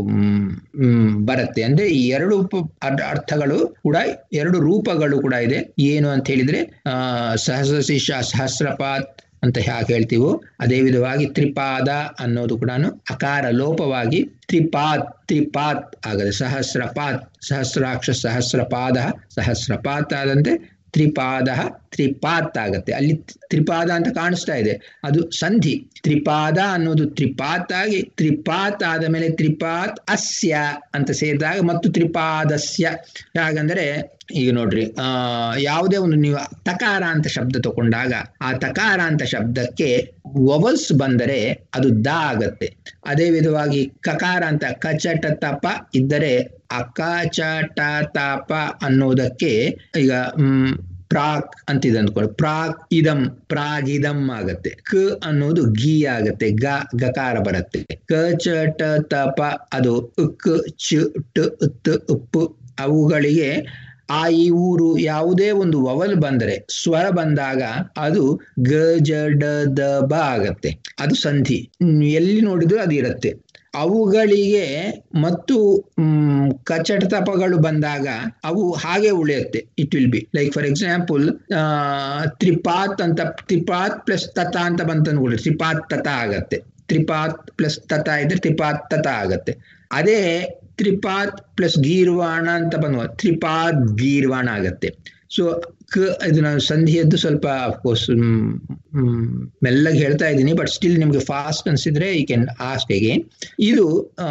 ಬರುತ್ತೆ ಅಂದ್ರೆ ಈ ಎರಡು ಅರ್ಥಗಳು ಕೂಡ ಎರಡು ರೂಪಗಳು ಕೂಡ ಇದೆ ಏನು ಅಂತ ಹೇಳಿದ್ರೆ ಆ ಸಹಸ್ರಶೀರ್ಷ ಸಹಸ್ರಪಾತ್ ಅಂತ ಯಾಕೆ ಹೇಳ್ತೀವೋ ಅದೇ ವಿಧವಾಗಿ ತ್ರಿಪಾದ ಅನ್ನೋದು ಕೂಡ ಅಕಾರ ಲೋಪವಾಗಿ ತ್ರಿಪಾತ್ ತ್ರಿಪಾತ್ ಆಗದೆ ಸಹಸ್ರಪಾತ್ ಸಹಸ್ರಾಕ್ಷ ಸಹಸ್ರಪಾದ ಸಹಸ್ರಪಾತ್ ಆದಂತೆ ತ್ರಿಪಾದ ತ್ರಿಪಾತ್ ಆಗತ್ತೆ ಅಲ್ಲಿ ತ್ರಿಪಾದ ಅಂತ ಕಾಣಿಸ್ತಾ ಇದೆ ಅದು ಸಂಧಿ ತ್ರಿಪಾದ ಅನ್ನೋದು ತ್ರಿಪಾತ್ ಆಗಿ ತ್ರಿಪಾತ್ ಆದ ಮೇಲೆ ತ್ರಿಪಾತ್ ಅಸ್ಯ ಅಂತ ಸೇರಿದಾಗ ಮತ್ತು ತ್ರಿಪಾದಸ್ಯ ಹಾಗಂದ್ರೆ ಈಗ ನೋಡ್ರಿ ಆ ಯಾವುದೇ ಒಂದು ನೀವು ತಕಾರ ಅಂತ ಶಬ್ದ ತಗೊಂಡಾಗ ಆ ತಕಾರ ಅಂತ ಶಬ್ದಕ್ಕೆ ವವಲ್ಸ್ ಬಂದರೆ ಅದು ದ ಆಗತ್ತೆ ಅದೇ ವಿಧವಾಗಿ ಕಕಾರ ಅಂತ ಕಚಟ ತಪ ಇದ್ದರೆ ಅಕಚಟ ತಪ ಅನ್ನೋದಕ್ಕೆ ಈಗ ಹ್ಮ್ ಪ್ರಾಕ್ ಅಂತಿದೆ ಅಂದ್ಕೊಳ್ಳಿ ಪ್ರಾಕ್ ಇದಂ ಪ್ರಾಗಿದಂ ಆಗತ್ತೆ ಕ ಅನ್ನೋದು ಗಿ ಆಗತ್ತೆ ಗ ಗಕಾರ ಬರುತ್ತೆ ಕ ಚ ಟ ತ ಪ ಅದು ಕ್ ಚ ಟ ತ್ ಉಪ್ಪು ಅವುಗಳಿಗೆ ಆ ಈ ಊರು ಯಾವುದೇ ಒಂದು ವವಲ್ ಬಂದರೆ ಸ್ವರ ಬಂದಾಗ ಅದು ಗ ಜ ಡ ದ ಬ ಆಗತ್ತೆ ಅದು ಸಂಧಿ ಎಲ್ಲಿ ನೋಡಿದ್ರು ಅದು ಇರುತ್ತೆ ಅವುಗಳಿಗೆ ಮತ್ತು ಕಚಟ ತಪಗಳು ಬಂದಾಗ ಅವು ಹಾಗೆ ಉಳಿಯುತ್ತೆ it will be like for example ತ್ರಿಪಾತ್ ಅಂತ ತ್ರಿಪಾತ್ ಪ್ಲಸ್ ತತ ಅಂತ ಬಂತಂದ್ಕೊಳ್ಳಿ ತ್ರಿಪಾತ್ ತತ ಆಗತ್ತೆ ತ್ರಿಪಾತ್ ಪ್ಲಸ್ ತತ ಇದ್ರೆ ತ್ರಿಪಾತ್ ತತ ಆಗತ್ತೆ ಅದೇ ತ್ರಿಪಾತ್ ಪ್ಲಸ್ ಗೀರ್ವಾಣ ಅಂತ ಬಂದ ತ್ರಿಪಾತ್ ಗೀರ್ವಾಣ ಆಗತ್ತೆ ಸೊ ಕ ಇದು ನಾನು ಸಂಧಿಯದ್ದು ಸ್ವಲ್ಪ ಅಫ್ಕೋರ್ಸ್ ಮೆಲ್ಲಗೆ ಹೇಳ್ತಾ ಇದ್ದೀನಿ ಬಟ್ ಸ್ಟಿಲ್ ನಿಮ್ಗೆ ಫಾಸ್ಟ್ ಅನ್ಸಿದ್ರೆ ಈ ಕ್ಯಾನ್ ಆಸ್ಕ್ ಅಗೇನ್ ಇದು ಆ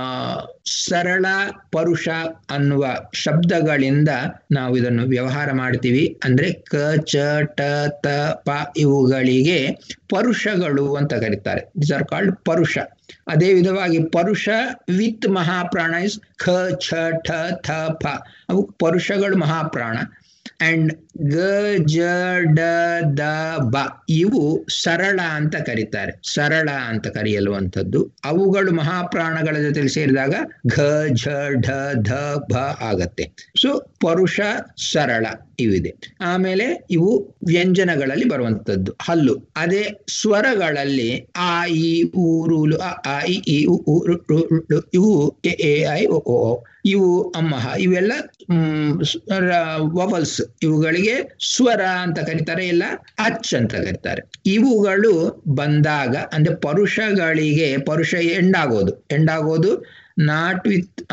ಸರಳ ಪರುಷ ಅನ್ನುವ ಶಬ್ದಗಳಿಂದ ನಾವು ಇದನ್ನು ವ್ಯವಹಾರ ಮಾಡ್ತೀವಿ ಅಂದ್ರೆ ಕ ಚ ಟ ತ ಪ ಇವುಗಳಿಗೆ ಪರುಷಗಳು ಅಂತ ಕರೀತಾರೆ ದಿಸ್ ಆರ್ ಕಾಲ್ಡ್ ಪರುಷ ಅದೇ ವಿಧವಾಗಿ ಪರುಷ ವಿತ್ ಮಹಾಪ್ರಾಣ ಇಸ್ ಖ ಛ ಠ ಥ ಪ ಅವು ಪರುಷಗಳು ಮಹಾಪ್ರಾಣ ಅಂಡ್ ಗ ಜ ಡ ದ ಬ ಇವು ಸರಳ ಅಂತ ಕರೀತಾರೆ ಸರಳ ಅಂತ ಕರೆಯಲುವಂಥದ್ದು ಅವುಗಳು ಮಹಾಪ್ರಾಣಗಳ ಜೊತೆಲಿ ಸೇರಿದಾಗ ಘ ಝ ಢ ಧ ಭ ಆಗತ್ತೆ ಸೊ ಪರುಷ ಸರಳ ಇವಿದೆ ಆಮೇಲೆ ಇವು ವ್ಯಂಜನಗಳಲ್ಲಿ ಬರುವಂತದ್ದು ಹಲ್ಲು ಅದೇ ಸ್ವರಗಳಲ್ಲಿ ಆ ಈ ಊರು ಅ ಆ ಇ ಈ ಉ ಇವು ಎ ಎ ಐ ಒ ಓ ಇವು ಅಮ್ಮಹ ಇವೆಲ್ಲ ವವಲ್ಸ್ ಇವುಗಳಿಗೆ ಸ್ವರ ಅಂತ ಕರೀತಾರೆ ಇಲ್ಲ ಅಚ್ ಅಂತ ಕರೀತಾರೆ ಇವುಗಳು ಬಂದಾಗ ಅಂದ್ರೆ ಪರುಷಗಳಿಗೆ ಪರುಷ ಎಂಡಾಗೋದು ಎಂಡಾಗೋದು ನಾಟ್ ವಿತ್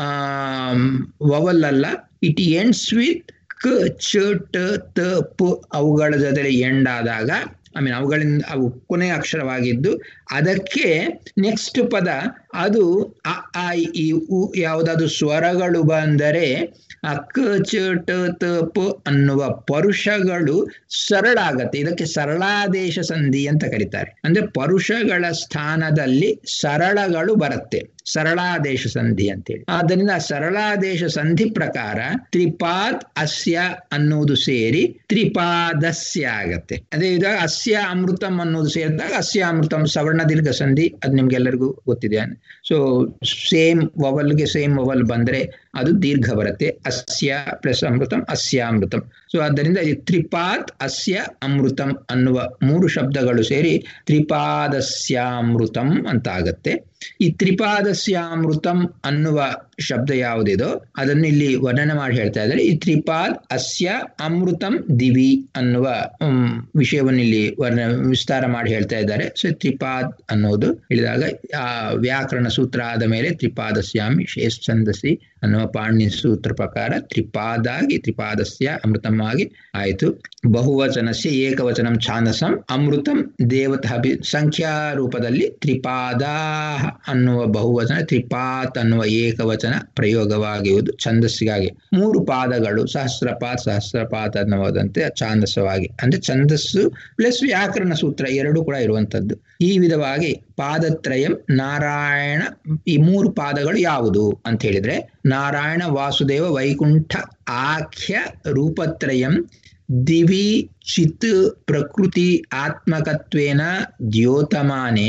ವವಲ್ ಅಲ್ಲ ಇಟ್ ಎಂಡ್ಸ್ ವಿತ್ ಕ ಚ ಟ ತ ಪ ಅವುಗಳ ಜೊತೆ ಎಂಡಾದಾಗ ಐ ಮೀನ್ ಅವುಗಳಿಂದ ಅವು ಕೊನೆಯ ಅಕ್ಷರವಾಗಿದ್ದು ಅದಕ್ಕೆ ನೆಕ್ಸ್ಟ್ ಪದ ಅದು ಅ ಆ ಈ ಉ ಯಾವುದಾದ್ರು ಸ್ವರಗಳು ಬಂದರೆ ಆ ಕ ಚ ಟ ತ ಪ ಅನ್ನುವ ಪರುಷಗಳು ಸರಳ ಆಗತ್ತೆ ಇದಕ್ಕೆ ಸರಳಾದೇಶ ಸಂಧಿ ಅಂತ ಕರೀತಾರೆ ಅಂದ್ರೆ ಪರುಷಗಳ ಸ್ಥಾನದಲ್ಲಿ ಸರಳಗಳು ಬರುತ್ತೆ ಸರಳಾದೇಶ ಸಂಧಿ ಅಂತೇಳಿ ಆದ್ದರಿಂದ ಸರಳಾದೇಶ ಸಂಧಿ ಪ್ರಕಾರ ತ್ರಿಪಾದ್ ಅಸ್ಯ ಅನ್ನುವುದು ಸೇರಿ ತ್ರಿಪಾದಸ್ಯ ಆಗತ್ತೆ ಅದೇ ವಿಧ ಅಸ್ಯ ಅಮೃತಂ ಅನ್ನೋದು ಸೇರಿದಾಗ ಅಸ್ಯ ಅಮೃತಂ ಸವರ್ಣ ದೀರ್ಘ ಸಂಧಿ ಅದು ನಿಮ್ಗೆಲ್ಲರಿಗೂ ಗೊತ್ತಿದೆ ಸೊ ಸೇಮ್ ವವಲ್ಗೆ ಸೇಮ್ ವವಲ್ ಬಂದ್ರೆ ಅದು ದೀರ್ಘ ಬರುತ್ತೆ ಅಸ್ಯ ಪ್ಲಸ್ ಅಮೃತಂ ಅಸ್ಯ ಅಮೃತಂ ಸೊ ಆದ್ದರಿಂದ ಇದು ತ್ರಿಪಾತ್ ಅಸ್ಯ ಅಮೃತಂ ಅನ್ನುವ ಮೂರು ಶಬ್ದಗಳು ಸೇರಿ ತ್ರಿಪಾದಸ್ಯಾಮೃತಂ ಅಂತ ಆಗತ್ತೆ ಈ ತ್ರಿಪಾದಸ್ಯಾಮೃತಂ ಅನ್ನುವ ಶಬ್ದ ಯಾವುದಿದೋ ಅದನ್ನು ಇಲ್ಲಿ ವರ್ಣನೆ ಮಾಡಿ ಹೇಳ್ತಾ ಇದ್ದಾರೆ ಈ ತ್ರಿಪಾದ್ ಅಸ್ಯ ಅಮೃತಂ ದಿವಿ ಅನ್ನುವ ವಿಷಯವನ್ನು ಇಲ್ಲಿ ವರ್ಣ ವಿಸ್ತಾರ ಮಾಡಿ ಹೇಳ್ತಾ ಇದ್ದಾರೆ ಸೊ ತ್ರಿಪಾದ್ ಅನ್ನೋದು ಹೇಳಿದಾಗ ಆ ವ್ಯಾಕರಣ ಸೂತ್ರ ಆದ ಮೇಲೆ ತ್ರಿಪಾದಸ್ಯಾಮಿ ಶೇಷ್ ಛಂದಸಿ ಅನ್ನೋ ಅನ್ನುವ ಪಾಣಿ ಸೂತ್ರ ಪ್ರಕಾರ ತ್ರಿಪಾದಾಗಿ ತ್ರಿಪಾದಸ್ಯ ಅಮೃತಮಾಗಿ ಆಯಿತು ಬಹುವಚನಸ್ಯ ಏಕವಚನಂ ಛಾಂದಸಂ ಅಮೃತಂ ದೇವತಾ ಸಂಖ್ಯಾ ರೂಪದಲ್ಲಿ ತ್ರಿಪಾದಾ ಅನ್ನುವ ಬಹುವಚನ ತ್ರಿಪಾತ್ ಅನ್ನುವ ಏಕವಚನ ಪ್ರಯೋಗವಾಗಿರುವುದು ಛಂದಸ್ಸಿಗಾಗಿ ಮೂರು ಪಾದಗಳು ಸಹಸ್ರಪಾತ್ ಸಹಸ್ರಪಾತ್ ಅನ್ನುವುದಂತೆ ಛಾಂದಸವಾಗಿ ಅಂದ್ರೆ ಛಂದಸ್ಸು ಪ್ಲಸ್ ವ್ಯಾಕರಣ ಸೂತ್ರ ಎರಡೂ ಕೂಡ ಇರುವಂತದ್ದು ಈ ವಿಧವಾಗಿ ಪಾದತ್ರಯಂ ನಾರಾಯಣ ಈ ಮೂರು ಪಾದಗಳು ಯಾವುದು ಅಂತ ಹೇಳಿದ್ರೆ ನಾರಾಯಣ ವಾಸುದೇವ ವೈಕುಂಠ ಆಖ್ಯ ರೂಪತ್ರಯಂ ದಿವಿ ಚಿತ್ ಪ್ರಕೃತಿ ಆತ್ಮಕತ್ವೇನ ದ್ಯೋತಮಾನೆ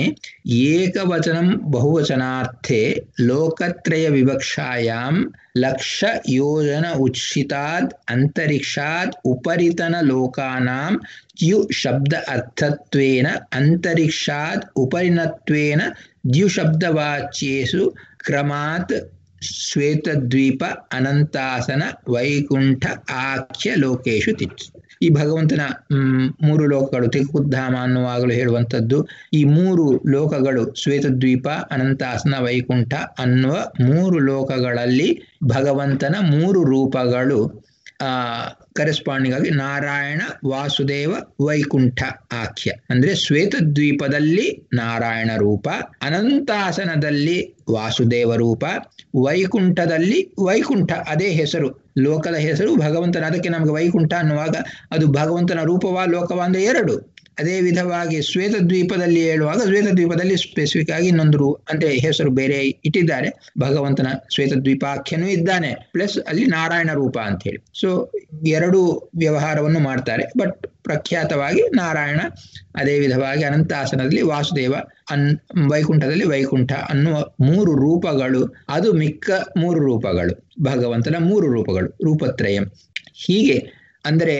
ಏಕವಚನಂ ಬಹುವಚನಾರ್ಥೆ ಲೋಕತ್ರಯ ವಿವಕ್ಷಾಯಾಂ ಲಕ್ಷ ಯೋಜನ ಉಚ್ಛಿತಾದ್ ಅಂತರಿಕ್ಷಾತ್ ಉಪರಿತನ ಲೋಕಾನಾಂ ದ್ಯು ಶಬ್ದ ಅರ್ಥತ್ವೇನ ಅಂತರಿಕ್ಷಾತ್ ಉಪರಿನತ್ವೇನ ದ್ಯು ಶಬ್ದವಾಚ್ಯೇಸು ಕ್ರಮಾತ್ ಶ್ವೇತದ್ವೀಪ ಅನಂತಾಸನ ವೈಕುಂಠ ಆಖ್ಯ ಲೋಕೇಶು ತಿಚ್ಚು ಈ ಭಗವಂತನ ಮೂರು ಲೋಕಗಳು ತ್ರಿಕುದ್ಧಾಮ ಅನ್ನುವಾಗಲೂ ಹೇಳುವಂಥದ್ದು ಈ ಮೂರು ಲೋಕಗಳು ಶ್ವೇತದ್ವೀಪ ಅನಂತಾಸನ ವೈಕುಂಠ ಅನ್ನುವ ಮೂರು ಲೋಕಗಳಲ್ಲಿ ಭಗವಂತನ ಮೂರು ರೂಪಗಳು ಆ ಕರೆಸ್ಪಾಂಡಿಂಗ್ ಆಗಿ ನಾರಾಯಣ ವಾಸುದೇವ ವೈಕುಂಠ ಆಖ್ಯ ಅಂದ್ರೆ ಶ್ವೇತದ್ವೀಪದಲ್ಲಿ ನಾರಾಯಣ ರೂಪ ಅನಂತಾಸನದಲ್ಲಿ ವಾಸುದೇವ ರೂಪ ವೈಕುಂಠದಲ್ಲಿ ವೈಕುಂಠ ಅದೇ ಹೆಸರು ಲೋಕದ ಹೆಸರು ಭಗವಂತನ ಅದಕ್ಕೆ ನಮಗೆ ವೈಕುಂಠ ಅನ್ನುವಾಗ ಅದು ಭಗವಂತನ ರೂಪವಾ ಲೋಕವಾ ಅಂದ್ರೆ ಎರಡು ಅದೇ ವಿಧವಾಗಿ ಶ್ವೇತದ್ವೀಪದಲ್ಲಿ ಹೇಳುವಾಗ ಶ್ವೇತದ್ವೀಪದಲ್ಲಿ ಸ್ಪೆಸಿಫಿಕ್ ಆಗಿ ಇನ್ನೊಂದು ರೂ ಅಂದ್ರೆ ಹೆಸರು ಬೇರೆ ಇಟ್ಟಿದ್ದಾರೆ ಭಗವಂತನ ಶ್ವೇತದ್ವೀಪಾಖ್ಯನೂ ಇದ್ದಾನೆ ಪ್ಲಸ್ ಅಲ್ಲಿ ನಾರಾಯಣ ರೂಪ ಅಂತ ಹೇಳಿ ಸೊ ಎರಡು ವ್ಯವಹಾರವನ್ನು ಮಾಡ್ತಾರೆ ಬಟ್ ಪ್ರಖ್ಯಾತವಾಗಿ ನಾರಾಯಣ ಅದೇ ವಿಧವಾಗಿ ಅನಂತಾಸನದಲ್ಲಿ ವಾಸುದೇವ ಅನ್ ವೈಕುಂಠದಲ್ಲಿ ವೈಕುಂಠ ಅನ್ನುವ ಮೂರು ರೂಪಗಳು ಅದು ಮಿಕ್ಕ ಮೂರು ರೂಪಗಳು ಭಗವಂತನ ಮೂರು ರೂಪಗಳು ರೂಪತ್ರಯಂ ಹೀಗೆ ಅಂದರೆ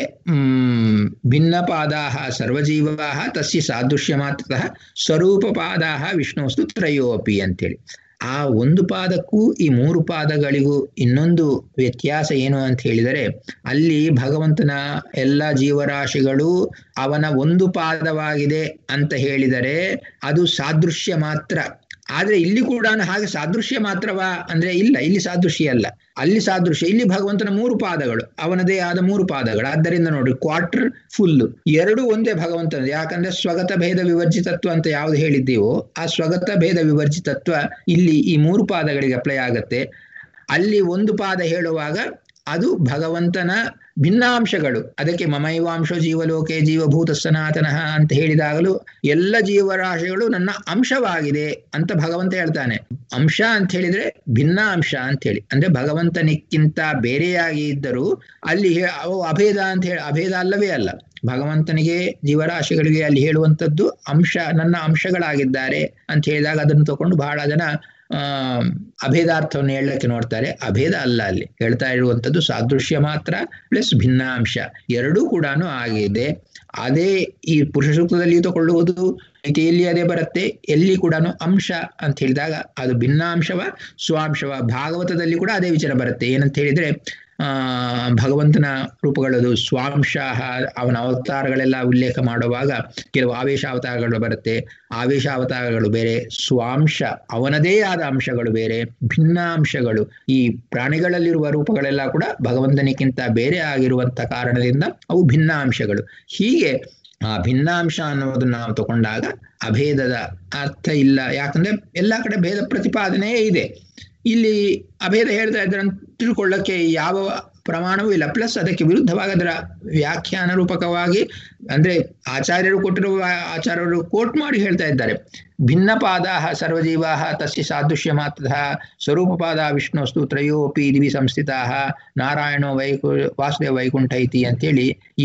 ಭಿನ್ನಪಾದಾ ಸರ್ವಜೀವಾ ತಸ್ಯ ಸಾದೃಶ್ಯ ಮಾತ್ರತಃ ಸ್ವರೂಪಪಾದಾ ವಿಷ್ಣುವಸ್ತು ತ್ರಯೋಪಿ ಅಂತೇಳಿ ಆ ಒಂದು ಪಾದಕ್ಕೂ ಈ ಮೂರು ಪಾದಗಳಿಗೂ ಇನ್ನೊಂದು ವ್ಯತ್ಯಾಸ ಏನು ಅಂತ ಹೇಳಿದರೆ ಅಲ್ಲಿ ಭಗವಂತನ ಎಲ್ಲ ಜೀವರಾಶಿಗಳು ಅವನ ಒಂದು ಪಾದವಾಗಿದೆ ಅಂತ ಹೇಳಿದರೆ ಅದು ಸಾದೃಶ್ಯ ಮಾತ್ರ ಆದ್ರೆ ಇಲ್ಲಿ ಕೂಡ ಹಾಗೆ ಸಾದೃಶ್ಯ ಮಾತ್ರವಾ ಅಂದ್ರೆ ಇಲ್ಲ ಇಲ್ಲಿ ಸಾದೃಶ್ಯ ಅಲ್ಲ ಅಲ್ಲಿ ಸಾದೃಶ್ಯ ಇಲ್ಲಿ ಭಗವಂತನ ಮೂರು ಪಾದಗಳು ಅವನದೇ ಆದ ಮೂರು ಪಾದಗಳು ಆದ್ದರಿಂದ ನೋಡಿ ಕ್ವಾರ್ಟರ್ ಫುಲ್ ಎರಡು ಒಂದೇ ಭಗವಂತನ ಯಾಕಂದ್ರೆ ಸ್ವಗತ ಭೇದ ವಿವರ್ಜಿತತ್ವ ಅಂತ ಯಾವ್ದು ಹೇಳಿದ್ದೀವೋ ಆ ಸ್ವಗತ ಭೇದ ವಿವರ್ಜಿತತ್ವ ಇಲ್ಲಿ ಈ ಮೂರು ಪಾದಗಳಿಗೆ ಅಪ್ಲೈ ಆಗತ್ತೆ ಅಲ್ಲಿ ಒಂದು ಪಾದ ಹೇಳುವಾಗ ಅದು ಭಗವಂತನ ಭಿನ್ನಾಂಶಗಳು ಅದಕ್ಕೆ ಮಮೈವಾಂಶ ಜೀವಲೋಕೆ ಜೀವಭೂತ ಸನಾತನಃ ಅಂತ ಹೇಳಿದಾಗಲೂ ಎಲ್ಲ ಜೀವರಾಶಿಗಳು ನನ್ನ ಅಂಶವಾಗಿದೆ ಅಂತ ಭಗವಂತ ಹೇಳ್ತಾನೆ ಅಂಶ ಅಂತ ಹೇಳಿದ್ರೆ ಭಿನ್ನಾಂಶ ಅಂತ ಹೇಳಿ ಅಂದ್ರೆ ಭಗವಂತನಿಕ್ಕಿಂತ ಬೇರೆಯಾಗಿ ಇದ್ದರೂ ಅಲ್ಲಿ ಅವು ಅಭೇದ ಅಂತ ಹೇಳಿ ಅಭೇದ ಅಲ್ಲವೇ ಅಲ್ಲ ಭಗವಂತನಿಗೆ ಜೀವರಾಶಿಗಳಿಗೆ ಅಲ್ಲಿ ಹೇಳುವಂಥದ್ದು ಅಂಶ ನನ್ನ ಅಂಶಗಳಾಗಿದ್ದಾರೆ ಅಂತ ಹೇಳಿದಾಗ ಅದನ್ನು ತಗೊಂಡು ಬಹಳ ಜನ ಆ ಅಭೇದಾರ್ಥವನ್ನು ಹೇಳಲಿಕ್ಕೆ ನೋಡ್ತಾರೆ ಅಭೇದ ಅಲ್ಲ ಅಲ್ಲಿ ಹೇಳ್ತಾ ಇರುವಂಥದ್ದು ಸಾದೃಶ್ಯ ಮಾತ್ರ ಪ್ಲಸ್ ಭಿನ್ನಾಂಶ ಎರಡೂ ಕೂಡ ಆಗಿದೆ ಅದೇ ಈ ಪುರುಷ ಸೂಕ್ತದಲ್ಲಿ ತಗೊಳ್ಳುವುದು ಮಿತಿಯಲ್ಲಿ ಅದೇ ಬರುತ್ತೆ ಎಲ್ಲಿ ಕೂಡ ಅಂಶ ಅಂತ ಹೇಳಿದಾಗ ಅದು ಭಿನ್ನಾಂಶವ ಸ್ವಾಂಶವ ಭಾಗವತದಲ್ಲಿ ಕೂಡ ಅದೇ ವಿಚಾರ ಬರುತ್ತೆ ಏನಂತ ಹೇಳಿದ್ರೆ ಆ ಭಗವಂತನ ರೂಪಗಳದು ಸ್ವಾಂಶ ಅವನ ಅವತಾರಗಳೆಲ್ಲ ಉಲ್ಲೇಖ ಮಾಡುವಾಗ ಕೆಲವು ಆವೇಶ ಅವತಾರಗಳು ಬರುತ್ತೆ ಆವೇಶ ಅವತಾರಗಳು ಬೇರೆ ಸ್ವಾಂಶ ಅವನದೇ ಆದ ಅಂಶಗಳು ಬೇರೆ ಭಿನ್ನಾಂಶಗಳು ಈ ಪ್ರಾಣಿಗಳಲ್ಲಿರುವ ರೂಪಗಳೆಲ್ಲ ಕೂಡ ಭಗವಂತನಿಗಿಂತ ಬೇರೆ ಆಗಿರುವಂತ ಕಾರಣದಿಂದ ಅವು ಭಿನ್ನಾಂಶಗಳು ಹೀಗೆ ಆ ಭಿನ್ನಾಂಶ ಅನ್ನೋದನ್ನ ನಾವು ತಗೊಂಡಾಗ ಅಭೇದದ ಅರ್ಥ ಇಲ್ಲ ಯಾಕಂದ್ರೆ ಎಲ್ಲಾ ಕಡೆ ಭೇದ ಪ್ರತಿಪಾದನೆಯೇ ಇದೆ ಇಲ್ಲಿ ಅಭೇದ ಹೇಳ್ತಾ ಇದ್ರೆ ತಿಳ್ಕೊಳ್ಳಕ್ಕೆ ಯಾವ ಪ್ರಮಾಣವೂ ಇಲ್ಲ ಪ್ಲಸ್ ಅದಕ್ಕೆ ವಿರುದ್ಧವಾಗಿ ಅದರ ವ್ಯಾಖ್ಯಾನ ರೂಪಕವಾಗಿ ಅಂದ್ರೆ ಆಚಾರ್ಯರು ಕೊಟ್ಟಿರುವ ಆಚಾರ್ಯರು ಕೋಟ್ ಮಾಡಿ ಹೇಳ್ತಾ ಇದ್ದಾರೆ ಭಿನ್ನಪಾದ ಸರ್ವಜೀವಾ ತಸ್ಯ ಸಾದೃಶ್ಯ ಮಾತ್ರ ಸ್ವರೂಪಪಾದ ವಿಷ್ಣುಸ್ತು ತ್ರಯೋಪಿ ದಿವಿ ಸಂಸ್ಥಿತಾ ನಾರಾಯಣೋ ವೈಕು ವಾಸುದೇವ ವೈಕುಂಠ ಇತಿ ಅಂತೇಳಿ ಈ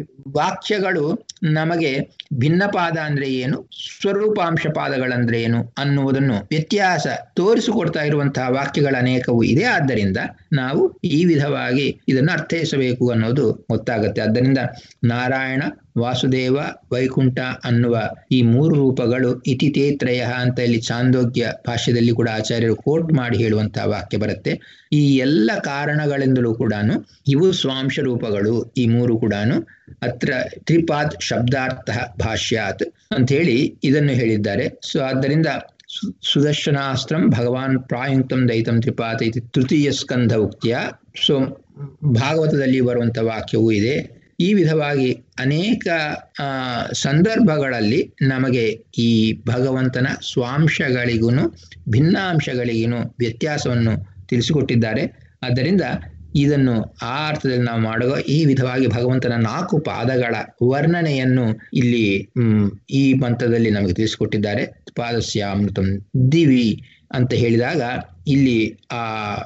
ವಾಕ್ಯಗಳು ನಮಗೆ ಭಿನ್ನಪಾದ ಅಂದ್ರೆ ಏನು ಸ್ವರೂಪಾಂಶ ಪಾದಗಳಂದ್ರೆ ಏನು ಅನ್ನುವುದನ್ನು ವ್ಯತ್ಯಾಸ ತೋರಿಸಿಕೊಡ್ತಾ ಇರುವಂತಹ ವಾಕ್ಯಗಳ ಅನೇಕವು ಇದೆ ಆದ್ದರಿಂದ ನಾವು ಈ ವಿಧವಾಗಿ ಇದನ್ನು ಅರ್ಥೈಸಬೇಕು ಅನ್ನೋದು ಗೊತ್ತಾಗುತ್ತೆ ಆದ್ದರಿಂದ ನಾರಾಯಣ ವಾಸುದೇವ ವೈಕುಂಠ ಅನ್ನುವ ಈ ಮೂರು ರೂಪಗಳು ಇತಿತೇತ್ರಯ ಅಂತ ಇಲ್ಲಿ ಚಾಂದೋಗ್ಯ ಭಾಷ್ಯದಲ್ಲಿ ಕೂಡ ಆಚಾರ್ಯರು ಕೋಟ್ ಮಾಡಿ ಹೇಳುವಂತಹ ವಾಕ್ಯ ಬರುತ್ತೆ ಈ ಎಲ್ಲ ಕಾರಣಗಳಿಂದಲೂ ಕೂಡ ಇವು ಸ್ವಾಂಶ ರೂಪಗಳು ಈ ಮೂರು ಕೂಡ ಅತ್ರ ತ್ರಿಪಾದ್ ಶಬ್ದಾರ್ಥ ಭಾಷ್ಯಾತ್ ಅಂತ ಹೇಳಿ ಇದನ್ನು ಹೇಳಿದ್ದಾರೆ ಸೊ ಆದ್ದರಿಂದ ಸು ಸುದರ್ಶನಾಸ್ತ್ರಂ ಭಗವಾನ್ ಪ್ರಾಯುಕ್ತಂ ದೈತಂ ತ್ರಿಪಾತ ಇತಿ ತೃತೀಯ ಸ್ಕಂಧ ಉಕ್ತಿಯ ಸೊ ಭಾಗವತದಲ್ಲಿ ಬರುವಂಥ ವಾಕ್ಯವೂ ಇದೆ ಈ ವಿಧವಾಗಿ ಅನೇಕ ಸಂದರ್ಭಗಳಲ್ಲಿ ನಮಗೆ ಈ ಭಗವಂತನ ಸ್ವಾಂಶಗಳಿಗೂ ಭಿನ್ನಾಂಶಗಳಿಗೂ ವ್ಯತ್ಯಾಸವನ್ನು ತಿಳಿಸಿಕೊಟ್ಟಿದ್ದಾರೆ ಆದ್ದರಿಂದ ಇದನ್ನು ಆ ಅರ್ಥದಲ್ಲಿ ನಾವು ಮಾಡುವ ಈ ವಿಧವಾಗಿ ಭಗವಂತನ ನಾಲ್ಕು ಪಾದಗಳ ವರ್ಣನೆಯನ್ನು ಇಲ್ಲಿ ಈ ಮಂತ್ರದಲ್ಲಿ ನಮಗೆ ತಿಳಿಸಿಕೊಟ್ಟಿದ್ದಾರೆ ಪಾದಸ್ಯಾಮೃತಂ ದಿವಿ ಅಂತ ಹೇಳಿದಾಗ ಇಲ್ಲಿ ಆ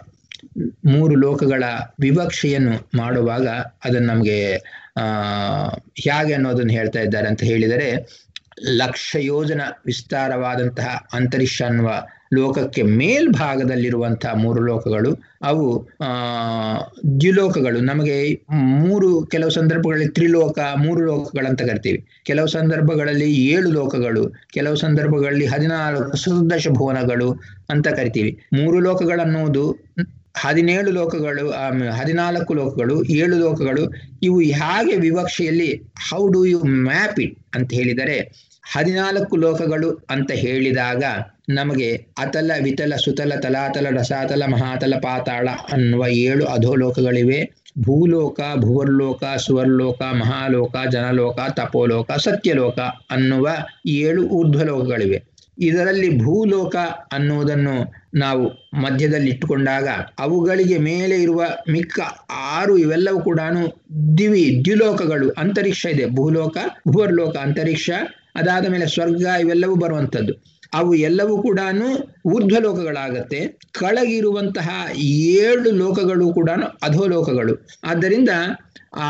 ಮೂರು ಲೋಕಗಳ ವಿವಕ್ಷೆಯನ್ನು ಮಾಡುವಾಗ ಅದನ್ನು ನಮಗೆ ಆ ಹೇಗೆ ಅನ್ನೋದನ್ನು ಹೇಳ್ತಾ ಇದ್ದಾರೆ ಅಂತ ಹೇಳಿದರೆ ಲಕ್ಷ ಯೋಜನ ವಿಸ್ತಾರವಾದಂತಹ ಅಂತರಿಕ್ಷ ಅನ್ನುವ ಲೋಕಕ್ಕೆ ಮೇಲ್ಭಾಗದಲ್ಲಿರುವಂತಹ ಮೂರು ಲೋಕಗಳು ಅವು ಆ ದ್ಯುಲೋಕಗಳು ನಮಗೆ ಮೂರು ಕೆಲವು ಸಂದರ್ಭಗಳಲ್ಲಿ ತ್ರಿಲೋಕ ಮೂರು ಲೋಕಗಳಂತ ಕರಿತೀವಿ ಕೆಲವು ಸಂದರ್ಭಗಳಲ್ಲಿ ಏಳು ಲೋಕಗಳು ಕೆಲವು ಸಂದರ್ಭಗಳಲ್ಲಿ ಹದಿನಾಲ್ಕು ಸುದಶ ಭುವನಗಳು ಅಂತ ಕರಿತೀವಿ ಮೂರು ಲೋಕಗಳನ್ನುವುದು ಹದಿನೇಳು ಲೋಕಗಳು ಹದಿನಾಲ್ಕು ಲೋಕಗಳು ಏಳು ಲೋಕಗಳು ಇವು ಹೇಗೆ ವಿವಕ್ಷೆಯಲ್ಲಿ how do you map it ಅಂತ ಹೇಳಿದರೆ ಹದಿನಾಲ್ಕು ಲೋಕಗಳು ಅಂತ ಹೇಳಿದಾಗ ನಮಗೆ ಅತಲ ವಿತಲ ಸುತಲ ತಲಾತಲ ರಸಾತಲ ಮಹಾತಲ ಪಾತಾಳ ಅನ್ನುವ ಏಳು ಅಧೋಲೋಕಗಳಿವೆ ಭೂಲೋಕ ಭುವರ್ಲೋಕ ಸುವರ್ಲೋಕ ಮಹಾಲೋಕ ಜನಲೋಕ ತಪೋಲೋಕ ಸತ್ಯಲೋಕ ಅನ್ನುವ ಏಳು ಊರ್ಧ್ವಲೋಕಗಳಿವೆ ಇದರಲ್ಲಿ ಭೂಲೋಕ ಅನ್ನುವುದನ್ನು ನಾವು ಮಧ್ಯದಲ್ಲಿ ಇಟ್ಟುಕೊಂಡಾಗ ಅವುಗಳಿಗೆ ಮೇಲೆ ಇರುವ ಮಿಕ್ಕ ಆರು ಇವೆಲ್ಲವೂ ಕೂಡ ದಿವಿ ದ್ಯುಲೋಕಗಳು ಅಂತರಿಕ್ಷ ಇದೆ ಭೂಲೋಕ ಭುವರ್ಲೋಕ ಅಂತರಿಕ್ಷ ಅದಾದ ಮೇಲೆ ಸ್ವರ್ಗ ಇವೆಲ್ಲವೂ ಬರುವಂಥದ್ದು ಅವು ಎಲ್ಲವೂ ಕೂಡ ಊರ್ಧ್ವಲೋಕಗಳಾಗತ್ತೆ ಕೆಳಗಿರುವಂತಹ ಏಳು ಲೋಕಗಳು ಕೂಡ ಅಧೋಲೋಕಗಳು ಆದ್ದರಿಂದ ಆ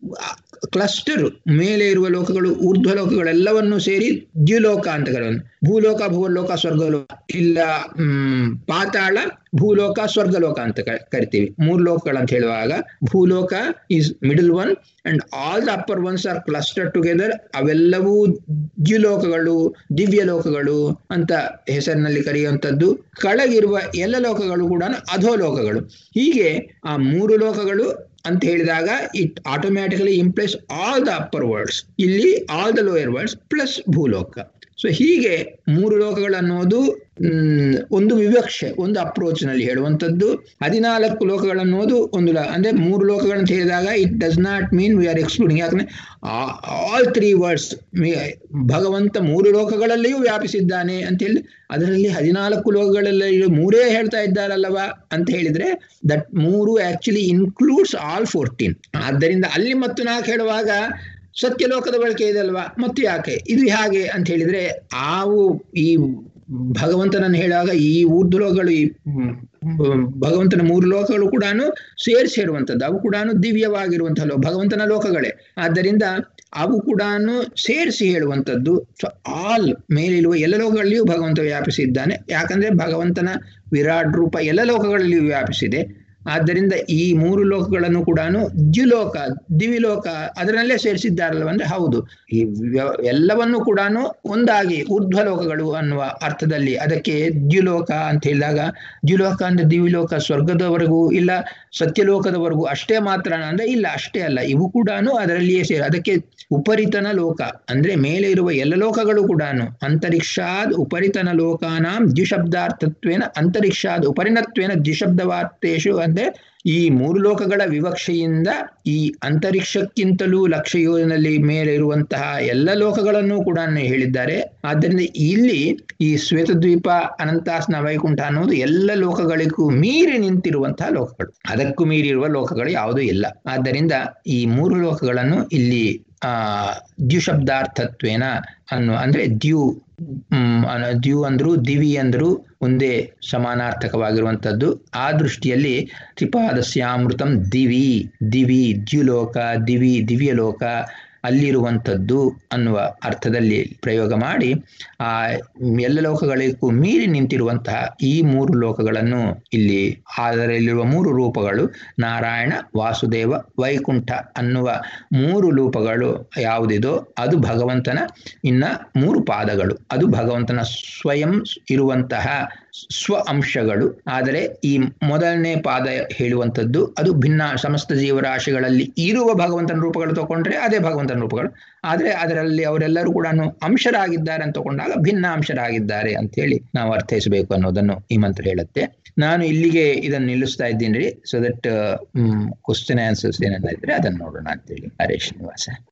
ಕ್ಲಸ್ಟರ್ ಮೇಲೆ ಇರುವ ಲೋಕಗಳು ಊರ್ಧ್ವ ಲೋಕಗಳೆಲ್ಲವನ್ನೂ ಸೇರಿ ದ್ಯುಲೋಕ ಅಂತ ಕರೆಯೋದು ಭೂಲೋಕ ಭೂಲೋಕ ಸ್ವರ್ಗಲೋಕ ಇಲ್ಲ ಹ್ಮ್ ಪಾತಾಳ ಭೂಲೋಕ ಸ್ವರ್ಗಲೋಕ ಅಂತ ಕರಿತೀವಿ ಮೂರು ಲೋಕಗಳಂತ ಹೇಳುವಾಗ ಭೂಲೋಕ is middle one and all the upper ones are cluster together ಅವೆಲ್ಲವೂ ದ್ಯುಲೋಕಗಳು ದಿವ್ಯ ಲೋಕಗಳು ಅಂತ ಹೆಸರಿನಲ್ಲಿ ಕರೆಯುವಂಥದ್ದು ಕೆಳಗಿರುವ ಎಲ್ಲ ಲೋಕಗಳು ಕೂಡ ಅಧೋಲೋಕಗಳು ಹೀಗೆ ಆ ಮೂರು ಲೋಕಗಳು ಅಂತ ಹೇಳಿದಾಗ it automatically implies all the upper worlds ಇಲ್ಲಿ all the lower worlds plus ಭೂಲೋಕ ಸೊ ಹೀಗೆ ಮೂರು ಲೋಕಗಳನ್ನೋದು ಒಂದು ವಿವಕ್ಷೆ ಒಂದು ಅಪ್ರೋಚ್ ನಲ್ಲಿ ಹೇಳುವಂಥದ್ದು ಹದಿನಾಲ್ಕು ಲೋಕಗಳನ್ನೋದು ಒಂದು ಅಂದ್ರೆ ಮೂರು ಲೋಕಗಳಂತ ಹೇಳಿದಾಗ it does not mean we are excluding ಯಾಕಂದ್ರೆ ಆಲ್ ತ್ರೀ ವರ್ಡ್ಸ್ ಭಗವಂತ ಮೂರು ಲೋಕಗಳಲ್ಲಿಯೂ ವ್ಯಾಪಿಸಿದ್ದಾನೆ ಅಂತ ಹೇಳಿ ಅದರಲ್ಲಿ ಹದಿನಾಲ್ಕು ಲೋಕಗಳಲ್ಲಿ ಮೂರೇ ಹೇಳ್ತಾ ಇದ್ದಾರಲ್ಲವಾ ಅಂತ ಹೇಳಿದ್ರೆ ದಟ್ ಮೂರು ಆಕ್ಚುಲಿ ಇನ್ಕ್ಲೂಡ್ಸ್ ಆಲ್ ಫೋರ್ಟೀನ್ ಆದ್ದರಿಂದ ಅಲ್ಲಿ ಮತ್ತು ನಾಲ್ಕು ಹೇಳುವಾಗ ಸತ್ಯಲೋಕದ ಬಳಕೆ ಇದೆ ಅಲ್ವಾ ಮತ್ತು ಯಾಕೆ ಇದು ಹೇಗೆ ಅಂತ ಹೇಳಿದ್ರೆ ಆವು ಈ ಭಗವಂತನನ್ನು ಹೇಳುವಾಗ ಈ ಊರ್ಧ್ವಲೋಕಗಳು ಈ ಭಗವಂತನ ಮೂರು ಲೋಕಗಳು ಕೂಡ ಸೇರಿಸಿ ಹೇಳುವಂಥದ್ದು ಅವು ಕೂಡ ದಿವ್ಯವಾಗಿರುವಂತಹ ಲೋ ಭಗವಂತನ ಲೋಕಗಳೇ ಆದ್ದರಿಂದ ಅವು ಕೂಡ ಸೇರಿಸಿ ಹೇಳುವಂಥದ್ದು ಸೊ ಆಲ್ ಮೇಲಿರುವ ಎಲ್ಲ ಲೋಕಗಳಲ್ಲಿಯೂ ಭಗವಂತ ವ್ಯಾಪಿಸಿದ್ದಾನೆ ಯಾಕಂದ್ರೆ ಭಗವಂತನ ವಿರಾಟ್ ರೂಪ ಎಲ್ಲ ಲೋಕಗಳಲ್ಲಿಯೂ ವ್ಯಾಪಿಸಿದೆ ಆದ್ದರಿಂದ ಈ ಮೂರು ಲೋಕಗಳನ್ನು ಕೂಡ ದ್ಯುಲೋಕ ದಿವಿಲೋಕ ಅದರಲ್ಲೇ ಸೇರಿಸಿದ್ದಾರಲ್ವ ಅಂದ್ರೆ ಹೌದು ಈ ಎಲ್ಲವನ್ನು ಕೂಡ ಒಂದಾಗಿ ಊರ್ಧ್ವಲೋಕಗಳು ಅನ್ನುವ ಅರ್ಥದಲ್ಲಿ ಅದಕ್ಕೆ ದ್ಯುಲೋಕ ಅಂತ ಹೇಳಿದಾಗ ದ್ಯುಲೋಕ ಅಂದ್ರೆ ದಿವಿಲೋಕ ಸ್ವರ್ಗದವರೆಗೂ ಇಲ್ಲ ಸತ್ಯಲೋಕದವರೆಗೂ ಅಷ್ಟೇ ಮಾತ್ರ ಅಂದ್ರೆ ಇಲ್ಲ ಅಷ್ಟೇ ಅಲ್ಲ ಇವು ಕೂಡ ಅದರಲ್ಲಿಯೇ ಸೇರಿ ಅದಕ್ಕೆ ಉಪರಿತನ ಲೋಕ ಅಂದ್ರೆ ಮೇಲೆ ಇರುವ ಎಲ್ಲ ಲೋಕಗಳು ಕೂಡ ಅಂತರಿಕ್ಷಾದ್ ಉಪರಿತನ ಲೋಕಾನಾಂ ದ್ವಿಶಬ್ದಾರ್ಥತ್ವೇನ ಅಂತರಿಕ್ಷಾದ್ ಉಪರಿಣತ್ವೇನ ದ್ವಿಶಬ್ದವಾರ್ತೇಶು ಅಂದ್ರೆ ಈ ಮೂರು ಲೋಕಗಳ ವಿವಕ್ಷೆಯಿಂದ ಈ ಅಂತರಿಕ್ಷಕ್ಕಿಂತಲೂ ಲಕ್ಷ ಯೋಜನಲ್ಲಿ ಮೇಲೆ ಇರುವಂತಹ ಎಲ್ಲ ಲೋಕಗಳನ್ನು ಕೂಡ ಹೇಳಿದ್ದಾರೆ ಆದ್ದರಿಂದ ಇಲ್ಲಿ ಈ ಶ್ವೇತದ್ವೀಪ ಅನಂತಾಸನ ವೈಕುಂಠ ಅನ್ನೋದು ಎಲ್ಲ ಲೋಕಗಳಿಗೂ ಮೀರಿ ನಿಂತಿರುವಂತಹ ಲೋಕಗಳು ಅದಕ್ಕೂ ಮೀರಿರುವ ಲೋಕಗಳು ಯಾವುದೂ ಇಲ್ಲ ಆದ್ದರಿಂದ ಈ ಮೂರು ಲೋಕಗಳನ್ನು ಇಲ್ಲಿ ಆ ದ್ಯುಶಬ್ದಾರ್ಥತ್ವೇನ ಅನ್ನುವ ಅಂದ್ರೆ ದ್ಯು ದ್ಯು ಅಂದ್ರು ದಿವಿ ಅಂದ್ರು ಒಂದೇ ಸಮಾನಾರ್ಥಕವಾಗಿರುವಂಥದ್ದು ಆ ದೃಷ್ಟಿಯಲ್ಲಿ ತ್ರಿಪಾದಸ್ಯಾಮೃತಂ ದಿವಿ ದಿವಿ ದ್ಯುಲೋಕ ದಿವಿ ದಿವ್ಯಲೋಕ ಅಲ್ಲಿರುವಂಥದ್ದು ಅನ್ನುವ ಅರ್ಥದಲ್ಲಿ ಪ್ರಯೋಗ ಮಾಡಿ ಆ ಎಲ್ಲ ಲೋಕಗಳಿಗೂ ಮೀರಿ ನಿಂತಿರುವಂತಹ ಈ ಮೂರು ಲೋಕಗಳನ್ನು ಇಲ್ಲಿ ಅದರಲ್ಲಿರುವ ಮೂರು ರೂಪಗಳು ನಾರಾಯಣ ವಾಸುದೇವ ವೈಕುಂಠ ಅನ್ನುವ ಮೂರು ರೂಪಗಳು ಯಾವುದಿದೋ ಅದು ಭಗವಂತನ ಇನ್ನ ಮೂರು ಪಾದಗಳು ಅದು ಭಗವಂತನ ಸ್ವಯಂ ಇರುವಂತಹ ಸ್ವ ಅಂಶಗಳು ಆದರೆ ಈ ಮೊದಲನೇ ಪಾದ ಹೇಳುವಂಥದ್ದು ಅದು ಭಿನ್ನ ಸಮಸ್ತ ಜೀವರಾಶಿಗಳಲ್ಲಿ ಇರುವ ಭಗವಂತನ ರೂಪಗಳು ತಗೊಂಡ್ರೆ ಅದೇ ಭಗವಂತನ ರೂಪಗಳು ಆದರೆ ಅದರಲ್ಲಿ ಅವರೆಲ್ಲರೂ ಕೂಡ ಅಂಶರಾಗಿದ್ದಾರೆ ಅಂತ ತಗೊಂಡಾಗ ಭಿನ್ನ ಅಂಶರಾಗಿದ್ದಾರೆ ಅಂತ ಹೇಳಿ ನಾವು ಅರ್ಥೈಸಬೇಕು ಅನ್ನೋದನ್ನು ಈ ಮಂತ್ರ ಹೇಳುತ್ತೆ ನಾನು ಇಲ್ಲಿಗೆ ಇದನ್ನು ನಿಲ್ಲಿಸ್ತಾ ಇದ್ದೀನಿ ಸೊ ದಟ್ ಕ್ವಶನ್ ಆನ್ಸರ್ಸ್ ಏನೇನಿದ್ರೆ ಅದನ್ನು ನೋಡೋಣ ಅಂತೇಳಿ ಹರೇ ಶ್ರೀನಿವಾಸ